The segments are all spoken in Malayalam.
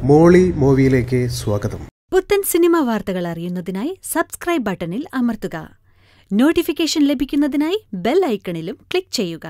മോളി മൂവിയിലേക്ക് സ്വാഗതം പുത്തൻ സിനിമ വാർത്തകൾ അറിയുന്നതിനായി സബ്സ്ക്രൈബ് ബട്ടണിൽ അമർത്തുക നോട്ടിഫിക്കേഷൻ ലഭിക്കുന്നതിനായി ബെൽ ഐക്കണിലും ക്ലിക്ക് ചെയ്യുക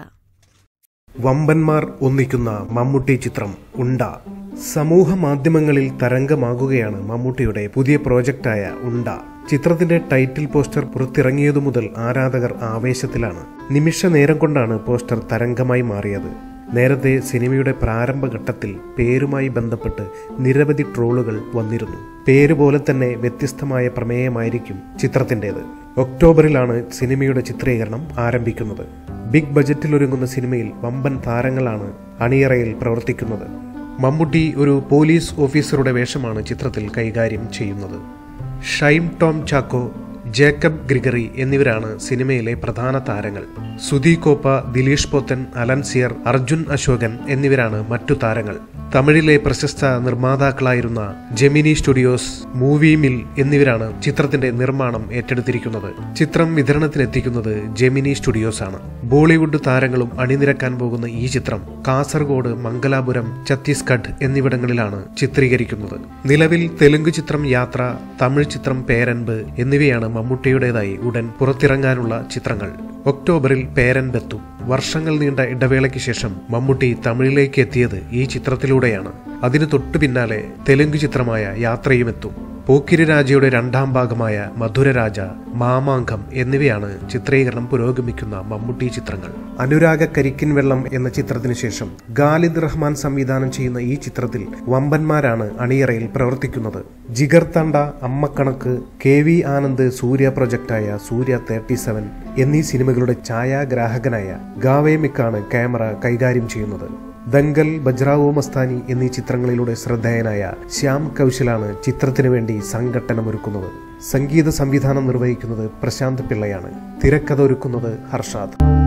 വമ്പന്മാർ ഒന്നിക്കുന്ന മമ്മൂട്ടി ചിത്രം ഉണ്ട സമൂഹ മാധ്യമങ്ങളിൽ തരംഗമാകുകയാണ് മമ്മൂട്ടിയുടെ പുതിയ പ്രോജക്റ്റായ ഉണ്ട ചിത്രത്തിന്റെ ടൈറ്റിൽ പോസ്റ്റർ പുറത്തിറങ്ങിയതു മുതൽ ആരാധകർ ആവേശത്തിലാണ് നിമിഷ നേരം കൊണ്ടാണ് പോസ്റ്റർ തരംഗമായി മാറിയത് നേരത്തെ സിനിമയുടെ പ്രാരംഭഘട്ടത്തിൽ പേരുമായി ബന്ധപ്പെട്ട് നിരവധി ട്രോളുകൾ വന്നിരുന്നു പേര് പോലെ തന്നെ വ്യത്യസ്തമായ പ്രമേയമായിരിക്കും ചിത്രത്തിൻ്റെത് ഒക്ടോബറിലാണ് സിനിമയുടെ ചിത്രീകരണം ആരംഭിക്കുന്നത് ബിഗ് ബജറ്റിൽ ഒരുങ്ങുന്ന സിനിമയിൽ വമ്പൻ താരങ്ങളാണ് അണിയറയിൽ പ്രവർത്തിക്കുന്നത് മമ്മൂട്ടി ഒരു പോലീസ് ഓഫീസറുടെ വേഷമാണ് ചിത്രത്തിൽ കൈകാര്യം ചെയ്യുന്നത് ഷൈം ടോം ചാക്കോ ജേക്കബ് ഗ്രിഗറി എന്നിവരാണ് സിനിമയിലെ പ്രധാന താരങ്ങൾ സുധി കോപ്പ ദിലീഷ് പോത്തൻ അലൻസിയർ അർജുൻ അശോകൻ എന്നിവരാണ് മറ്റു താരങ്ങൾ തമിഴിലെ പ്രശസ്ത നിർമ്മാതാക്കളായിരുന്ന ജെമിനി സ്റ്റുഡിയോസ് മൂവി മിൽ എന്നിവരാണ് ചിത്രത്തിന്റെ നിർമ്മാണം ഏറ്റെടുത്തിരിക്കുന്നത് ചിത്രം വിതരണത്തിനെത്തിക്കുന്നത് ജെമിനി സ്റ്റുഡിയോസ് ആണ് ബോളിവുഡ് താരങ്ങളും അണിനിരക്കാൻ പോകുന്ന ഈ ചിത്രം കാസർഗോഡ് മംഗലാപുരം ഛത്തീസ്ഗഡ് എന്നിവിടങ്ങളിലാണ് ചിത്രീകരിക്കുന്നത് നിലവിൽ തെലുങ്ക് ചിത്രം യാത്ര തമിഴ് ചിത്രം പേരൻപ് എന്നിവയാണ് മമ്മൂട്ടിയുടേതായി ഉടൻ പുറത്തിറങ്ങാനുള്ള ചിത്രങ്ങൾ ഒക്ടോബറിൽ പേരൻപെത്തും വർഷങ്ങൾ നീണ്ട ഇടവേളയ്ക്ക് ശേഷം മമ്മൂട്ടി തമിഴിലേക്ക് എത്തിയത് ഈ ചിത്രത്തിലൂടെയാണ് അതിനു തൊട്ടു പിന്നാലെ തെലുങ്ക് ചിത്രമായ യാത്രയുമെത്തും പോക്കിരി രാജയുടെ രണ്ടാം ഭാഗമായ മധുരരാജ മാമാങ്കം എന്നിവയാണ് ചിത്രീകരണം പുരോഗമിക്കുന്ന മമ്മൂട്ടി ചിത്രങ്ങൾ അനുരാഗ കരിക്കിൻ വെള്ളം എന്ന ചിത്രത്തിന് ശേഷം ഗാലിദ് റഹ്മാൻ സംവിധാനം ചെയ്യുന്ന ഈ ചിത്രത്തിൽ വമ്പന്മാരാണ് അണിയറയിൽ പ്രവർത്തിക്കുന്നത് ജിഗർ തണ്ട അമ്മക്കണക്ക് കെ വി ആനന്ദ് സൂര്യ പ്രൊജക്റ്റായ സൂര്യ തേർട്ടി സെവൻ എന്നീ സിനിമകളുടെ ഛായാഗ്രാഹകനായ ഗാവേമിക്കാണ് ക്യാമറ കൈകാര്യം ചെയ്യുന്നത് ദങ്കൽ ബജ്രാവോ മസ്താനി എന്നീ ചിത്രങ്ങളിലൂടെ ശ്രദ്ധേയനായ ശ്യാം കൗശലാണ് ചിത്രത്തിനു വേണ്ടി സംഘട്ടനമൊരുക്കുന്നത് സംഗീത സംവിധാനം നിർവഹിക്കുന്നത് പ്രശാന്ത് പിള്ളയാണ് തിരക്കഥ ഒരുക്കുന്നത് ഹർഷാദ്